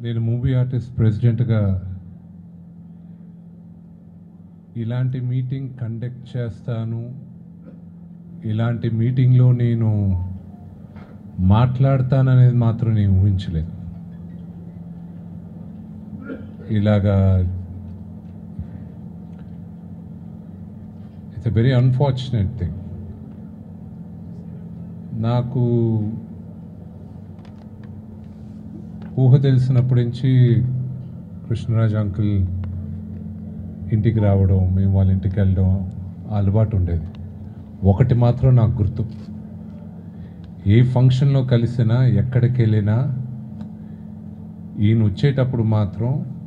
నేను movie artist ప్రెసిడెంట్గా ఇలాంటి మీటింగ్ కండక్ట్ చేస్తాను ఇలాంటి మీటింగ్లో నేను మాట్లాడతాననేది మాత్రం నేను ఊహించలేదు ఇలాగా it's a very unfortunate thing నాకు ఊహ తెలిసినప్పటి నుంచి కృష్ణరాజ్ అంకుల్ ఇంటికి రావడం మేము వాళ్ళ ఇంటికి వెళ్ళడం ఆ అలవాటు ఉండేది ఒకటి మాత్రం నాకు గుర్తు ఏ ఫంక్షన్లో కలిసినా ఎక్కడికి వెళ్ళినా ఈయన వచ్చేటప్పుడు మాత్రం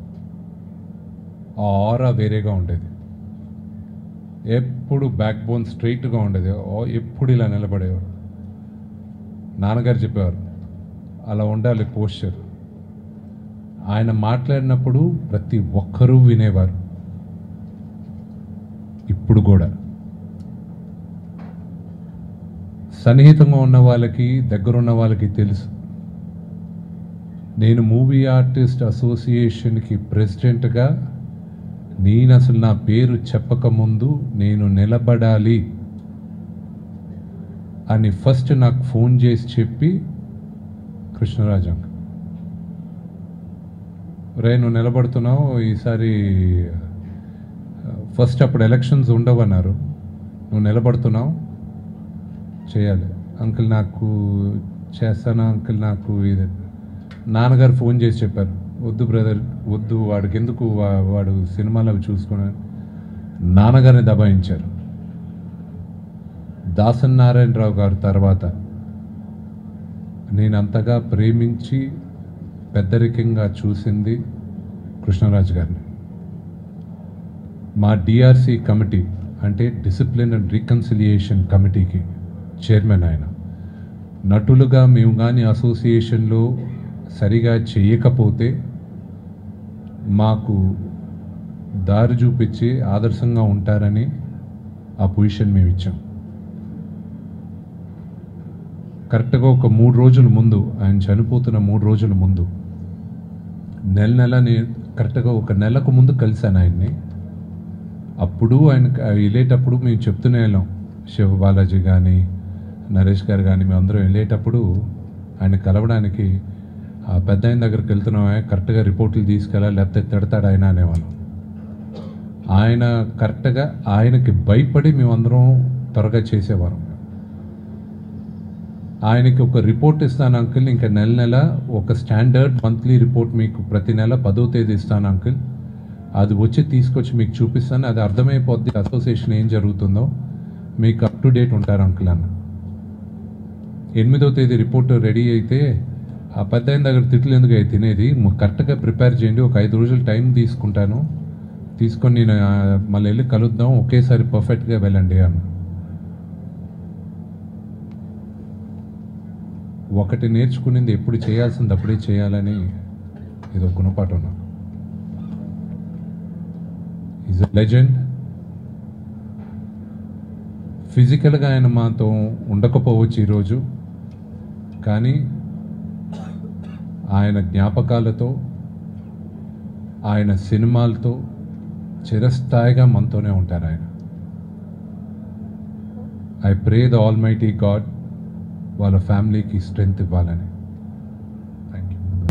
ఆ ఆరా వేరేగా ఉండేది ఎప్పుడు బ్యాక్ బోన్ స్ట్రైట్గా ఉండేది ఓ- ఎప్పుడు ఇలా నిలబడేవాడు నాన్నగారు చెప్పేవారు అలా ఉండాలి పోస్చర్ ఆయన మాట్లాడినప్పుడు ప్రతి ఒక్కరూ వినేవారు ఇప్పుడు కూడా సన్నిహితంగా ఉన్న వాళ్ళకి దగ్గరున్న వాళ్ళకి తెలుసు నేను మూవీ ఆర్టిస్ట్ అసోసియేషన్కి ప్రెసిడెంట్గా నేను అసలు నా పేరు చెప్పకముందు నేను నిలబడాలి అని ఫస్ట్ నాకు ఫోన్ చేసి చెప్పి కృష్ణరాజు అంకుల్ రే నువ్వు నిలబడుతున్నావు ఈసారి ఫస్ట్ అప్పుడు ఎలక్షన్స్ ఉండవన్నారు నువ్వు నిలబడుతున్నావు చేయాలి అంకుల్ నాకు చేస్తానా అంకుల్ నాకు ఇది నాన్నగారు ఫోన్ చేసి చెప్పారు వద్దు బ్రదర్ వద్దు వాడికి ఎందుకు వా- వాడు సినిమాలు అవి చూసుకున్నాను నాన్నగారిని దబాయించారు దాసన్ నారాయణరావు గారు తర్వాత నేను అంతగా ప్రేమించి పెద్దరికంగా చూసింది కృష్ణరాజు గారిని మా డిఆర్సి కమిటీ అంటే డిసిప్లిన్ అండ్ రీకన్సిలియేషన్ కమిటీకి చైర్మన్ ఆయన నటులుగా మేము కానీ అసోసియేషన్లో సరిగా చేయకపోతే మాకు దారి చూపించి ఆదర్శంగా ఉంటారని ఆ పొజిషన్ మేము ఇచ్చాం కరెక్ట్గా ఒక మూడు రోజుల ముందు ఆయన చనిపోతున్న మూడు రోజుల ముందు నెల నెల నేను కరెక్ట్గా ఒక నెలకు ముందు కలిశాను ఆయన్ని అప్పుడు ఆయన వెళ్ళేటప్పుడు మేము చెప్తూనే వెళ్ళాం శివ బాలాజీ కానీ నరేష్ గారు కానీ మేము అందరం వెళ్ళేటప్పుడు ఆయన కలవడానికి ఆ పెద్ద ఆయన దగ్గరికి వెళ్తున్నామే కరెక్ట్గా రిపోర్ట్లు తీసుకెళ్ళాలి లేకపోతే తిడతాడు ఆయన అనేవాళ్ళం ఆయన కరెక్ట్గా ఆయనకి భయపడి మేమందరం త్వరగా చేసేవారం ఆయనకి ఒక రిపోర్ట్ ఇస్తాను అంకుల్ ఇంకా నెల నెల ఒక స్టాండర్డ్ మంత్లీ రిపోర్ట్ మీకు ప్రతి నెల పదో తేదీ ఇస్తాను అంకుల్ అది వచ్చి తీసుకొచ్చి మీకు చూపిస్తాను అది అర్థమైపోద్ది అసోసియేషన్ ఏం జరుగుతుందో మీకు అప్ టు డేట్ ఉంటారు అంకుల్ అన్న ఎనిమిదో తేదీ రిపోర్ట్ రెడీ అయితే ఆ పెద్ద ఆయన దగ్గర తిట్లు ఎందుకు అయి తినేది మ- కరెక్ట్గా ప్రిపేర్ చేయండి ఒక ఐదు రోజులు టైం తీసుకుంటాను తీసుకొని నేను ఆ, మళ్ళీ వెళ్ళి కలుద్దాం ఒకేసారి పర్ఫెక్ట్గా వెళ్ళండి అన్న ఒకటి నేర్చుకునింది ఎప్పుడు చేయాల్సింది అప్పుడే చేయాలని ఇది ఒక గుణపాఠం నాకు ఈజ్ అ లెజెండ్ ఫిజికల్గా ఆయన మాతో ఉండకపోవచ్చు ఈరోజు కానీ ఆయన జ్ఞాపకాలతో ఆయన సినిమాలతో చిరస్థాయిగా మనతోనే ఉంటారు ఆయన I pray the almighty god వాళ్ళ ఫ్యామిలీకి స్ట్రెంగ్త్ ఇవ్వాలని